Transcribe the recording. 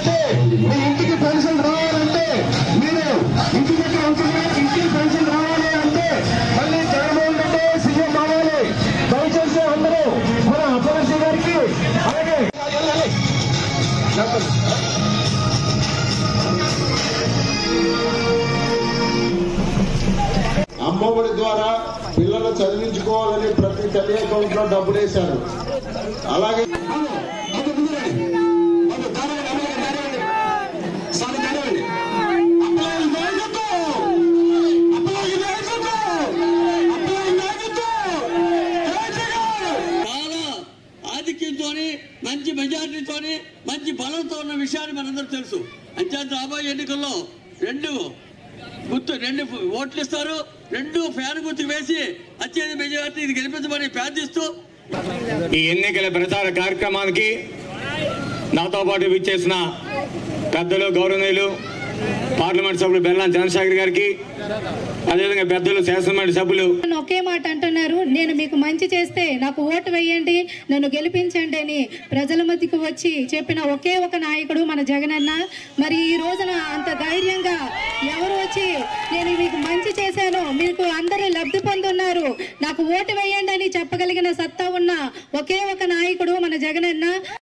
రావాలంటే మీ ఇంటికి పెన్షన్ రావాలంటే మీరు ఇంటి దగ్గర ఉంటున్న ఇంటికి పెన్షన్ రావాలి అంటే మళ్ళీ జగన్మోహన్ రెడ్డి సీఎం అవ్వాలి దయచేసి అందరూ మన అప్పలశ్రీ గారికి అలాగే అమ్మఒడి ద్వారా పిల్లలు చదివించుకోవాలని ప్రతి తల్లి అకౌంట్ లో డబ్బులు వేశారు అలాగే చాలా ఆధిక్యంతో మంచి మెజారిటీతో మంచి బలంతో ఉన్న విషయాన్ని మనందరూ తెలుసు అంచేత రాబోయే ఎన్నికల్లో రెండు గుర్తు రెండు ఓట్లు ఇస్తారు రెండు ఫ్యాన్ గుర్తు వేసి అత్యధిక మెజారిటీ ఇది గెలిపించమని ప్రార్థిస్తూ ఈ ఎన్నికల ప్రచార కార్యక్రమానికి నాతో పాటు విచ్చేసిన పెద్దలు గౌరవనీయులు పార్లమెంట్ సభ్యులు బెల్లం చంద్రశేఖర్ గారికి అదేవిధంగా పెద్దలు శాసనమండలి సభ్యులు నన్ను ఒకే మాట అంటున్నారు నేను మీకు మంచి చేస్తే నాకు ఓటు వేయండి నన్ను గెలిపించండి అని ప్రజల మధ్యకు వచ్చి చెప్పిన ఒకే ఒక నాయకుడు మన జగనన్న మరి ఈ రోజున అంత ధైర్యంగా ఎవరు వచ్చి నేను మీకు మంచి చేశాను మీకు అందరూ లబ్ధి పొందున్నారు నాకు ఓటు వేయండి అని చెప్పగలిగిన సత్తా ఉన్న ఒకే ఒక నాయకుడు